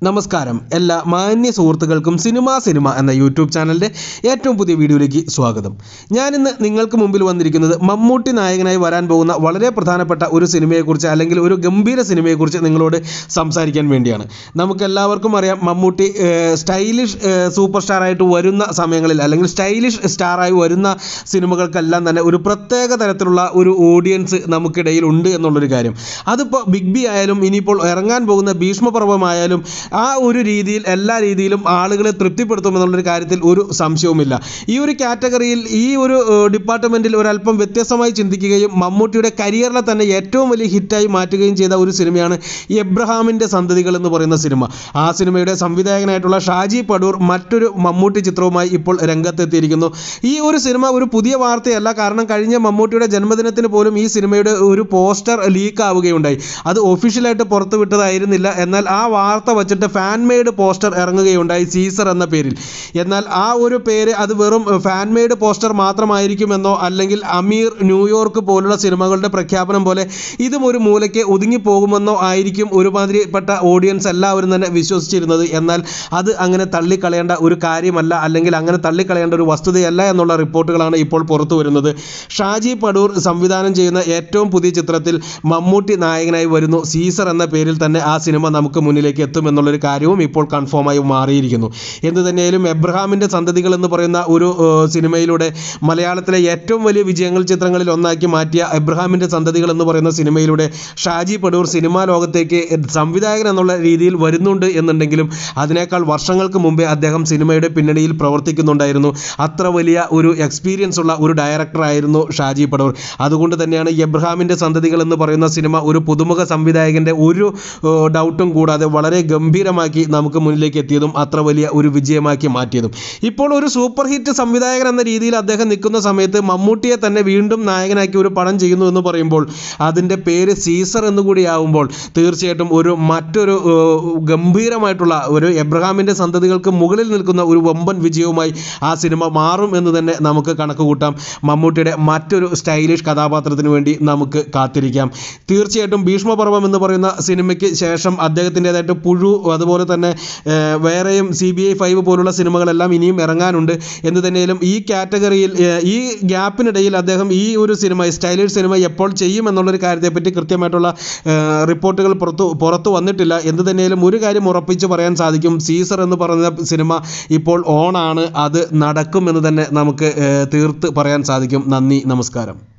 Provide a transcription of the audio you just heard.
നമസ്കാരം എല്ലാ മാന്യ സുഹൃത്തുക്കൾക്കും സിനിമ സിനിമ എന്ന യൂട്യൂബ് ചാനലിൻ്റെ ഏറ്റവും പുതിയ വീഡിയോയിലേക്ക് സ്വാഗതം ഞാനിന്ന് നിങ്ങൾക്ക് മുമ്പിൽ വന്നിരിക്കുന്നത് മമ്മൂട്ടി നായകനായി വരാൻ പോകുന്ന വളരെ പ്രധാനപ്പെട്ട ഒരു സിനിമയെക്കുറിച്ച് അല്ലെങ്കിൽ ഒരു ഗംഭീര സിനിമയെക്കുറിച്ച് നിങ്ങളോട് സംസാരിക്കാൻ വേണ്ടിയാണ് നമുക്കെല്ലാവർക്കും അറിയാം മമ്മൂട്ടി ഏഹ്, സ്റ്റൈലിഷ് ഏഹ്, സൂപ്പർ സ്റ്റാറായിട്ട് വരുന്ന സമയങ്ങളിൽ അല്ലെങ്കിൽ സ്റ്റൈലിഷ് സ്റ്റാറായി വരുന്ന സിനിമകൾക്കെല്ലാം തന്നെ ഒരു പ്രത്യേക തരത്തിലുള്ള ഒരു ഓഡിയൻസ് നമുക്കിടയിൽ ഉണ്ട് എന്നുള്ളൊരു കാര്യം അതിപ്പോൾ ബിഗ് ബി ആയാലും ഇനിയിപ്പോൾ ഇറങ്ങാൻ പോകുന്ന ഭീഷ്മപർവമായാലും ആ ഒരു രീതിയിൽ എല്ലാ രീതിയിലും ആളുകളെ തൃപ്തിപ്പെടുത്തുമെന്നുള്ളൊരു കാര്യത്തിൽ ഒരു സംശയവുമില്ല ഈ ഒരു കാറ്റഗറിയിൽ ഈ ഒരു ഏഹ്, ഡിപ്പാർട്ട്മെൻറ്റിൽ ഒരല്പം വ്യത്യസ്തമായി ചിന്തിക്കുകയും മമ്മൂട്ടിയുടെ കരിയറിലെ തന്നെ ഏറ്റവും വലിയ ഹിറ്റായി മാറ്റുകയും ചെയ്ത ഒരു സിനിമയാണ് എബ്രഹാമിൻ്റെ സന്തതികൾ എന്ന് പറയുന്ന സിനിമ ആ സിനിമയുടെ സംവിധായകനായിട്ടുള്ള ഷാജി പടൂർ മറ്റൊരു മമ്മൂട്ടി ചിത്രവുമായി ഇപ്പോൾ രംഗത്തെത്തിയിരിക്കുന്നു ഈ ഒരു സിനിമ ഒരു പുതിയ വാർത്തയല്ല കാരണം കഴിഞ്ഞ മമ്മൂട്ടിയുടെ ജന്മദിനത്തിന് പോലും ഈ സിനിമയുടെ ഒരു പോസ്റ്റർ ലീക്ക് ആവുകയുണ്ടായി അത് ഒഫീഷ്യലായിട്ട് പുറത്തു വിട്ടതായിരുന്നില്ല എന്നാൽ ആ വാർത്ത വച്ചിട്ട് ഫാൻ മെയ്ഡ് പോസ്റ്റർ ഇറങ്ങുകയുണ്ടായി സീസർ എന്ന പേരിൽ എന്നാൽ ആ ഒരു പേര് അത് വെറും ഫാൻ മെയ്ഡ് പോസ്റ്റർ മാത്രമായിരിക്കുമെന്നോ അല്ലെങ്കിൽ അമീർ ന്യൂയോർക്ക് പോലുള്ള സിനിമകളുടെ പ്രഖ്യാപനം പോലെ ഇതും ഒരു മൂലയ്ക്ക് ഒതുങ്ങിപ്പോകുമെന്നോ ആയിരിക്കും ഒരുമാതിരിപ്പെട്ട ഓഡിയൻസ് എല്ലാവരും തന്നെ വിശ്വസിച്ചിരുന്നത് എന്നാൽ അത് അങ്ങനെ തള്ളിക്കളയേണ്ട ഒരു കാര്യമല്ല അല്ലെങ്കിൽ അങ്ങനെ തള്ളിക്കളയേണ്ട ഒരു വസ്തുതയല്ല എന്നുള്ള റിപ്പോർട്ടുകളാണ് ഇപ്പോൾ പുറത്തു വരുന്നത് ഷാജി പടൂർ സംവിധാനം ചെയ്യുന്ന ഏറ്റവും പുതിയ ചിത്രത്തിൽ മമ്മൂട്ടി നായകനായി വരുന്നു സീസർ എന്ന പേരിൽ തന്നെ ആ സിനിമ നമുക്ക് മുന്നിലേക്ക് എത്തും എന്നുള്ളൊരു കാര്യവും ഇപ്പോൾ കൺഫേമായി മാറിയിരിക്കുന്നു എന്ത് തന്നെയായാലും എബ്രഹാമിൻ്റെ സന്തതികൾ എന്ന് പറയുന്ന ഒരു ഏഹ്, സിനിമയിലൂടെ മലയാളത്തിലെ ഏറ്റവും വലിയ വിജയങ്ങൾ ചിത്രങ്ങളിൽ ഒന്നാക്കി മാറ്റിയ എബ്രഹാമിൻ്റെ സന്തതികൾ എന്ന് പറയുന്ന സിനിമയിലൂടെ ഷാജി പടൂർ സിനിമാ ലോകത്തേക്ക് സംവിധായകൻ എന്നുള്ള രീതിയിൽ വരുന്നുണ്ട് എന്നുണ്ടെങ്കിലും അതിനേക്കാൾ വർഷങ്ങൾക്ക് മുമ്പേ അദ്ദേഹം സിനിമയുടെ പിന്നണിയിൽ പ്രവർത്തിക്കുന്നുണ്ടായിരുന്നു അത്ര വലിയ ഒരു എക്സ്പീരിയൻസ് ഉള്ള ഒരു ഡയറക്ടറായിരുന്നു ഷാജി പടൂർ അതുകൊണ്ട് തന്നെയാണ് ഈ എബ്രഹാമിൻ്റെ സന്തതികൾ എന്ന് പറയുന്ന സിനിമ ഒരു പുതുമുഖ സംവിധായകൻ്റെ ഒരു ഏഹ്, ഡൗട്ടും കൂടാതെ വളരെ ഗംഭീരമാക്കി നമുക്ക് മുന്നിലേക്ക് എത്തിയതും അത്ര വലിയ ഒരു വിജയമാക്കി മാറ്റിയതും ഇപ്പോൾ ഒരു സൂപ്പർ ഹിറ്റ് സംവിധായകൻ എന്ന രീതിയിൽ അദ്ദേഹം നിൽക്കുന്ന സമയത്ത് മമ്മൂട്ടിയെ തന്നെ വീണ്ടും നായകനാക്കി ഒരു പടം ചെയ്യുന്നു എന്ന് പറയുമ്പോൾ അതിൻ്റെ പേര് സീസർ എന്നുകൂടി ആവുമ്പോൾ തീർച്ചയായിട്ടും ഒരു മറ്റൊരു ഏഹ്, ഗംഭീരമായിട്ടുള്ള ഒരു എബ്രഹാമിൻ്റെ സന്തതികൾക്ക് മുകളിൽ നിൽക്കുന്ന ഒരു വമ്പൻ വിജയവുമായി ആ സിനിമ മാറും എന്ന് തന്നെ നമുക്ക് കണക്ക് കൂട്ടാം മമ്മൂട്ടിയുടെ മറ്റൊരു സ്റ്റൈലിഷ് കഥാപാത്രത്തിന് വേണ്ടി നമുക്ക് കാത്തിരിക്കാം തീർച്ചയായിട്ടും ഭീഷ്മപർവം എന്ന് പറയുന്ന സിനിമയ്ക്ക് ശേഷം അദ്ദേഹത്തിൻ്റെതായിട്ട് പുഴു അതുപോലെ തന്നെ ഏഹ്, വേറെയും സി ബി ഐ ഫൈവ് പോലുള്ള സിനിമകളെല്ലാം ഇനിയും ഇറങ്ങാനുണ്ട് എന്ന് തന്നെയാലും ഈ കാറ്റഗറിയിൽ ഏഹ്, ഈ ഗ്യാപ്പിനിടയിൽ അദ്ദേഹം ഈ ഒരു സിനിമ സ്റ്റൈലിഷ് സിനിമ എപ്പോൾ ചെയ്യും എന്നുള്ളൊരു കാര്യത്തെപ്പറ്റി കൃത്യമായിട്ടുള്ള ഏഹ്, റിപ്പോർട്ടുകൾ പുറത്തു പുറത്തു വന്നിട്ടില്ല എന്ത് തന്നെയാലും ഒരു കാര്യം ഉറപ്പിച്ച് പറയാൻ സാധിക്കും സീസർ എന്ന് പറയുന്ന സിനിമ ഇപ്പോൾ ഓണാണ് അത് നടക്കും എന്ന് തന്നെ നമുക്ക് ഏഹ്, തീർത്ത് പറയാൻ സാധിക്കും നന്ദി നമസ്കാരം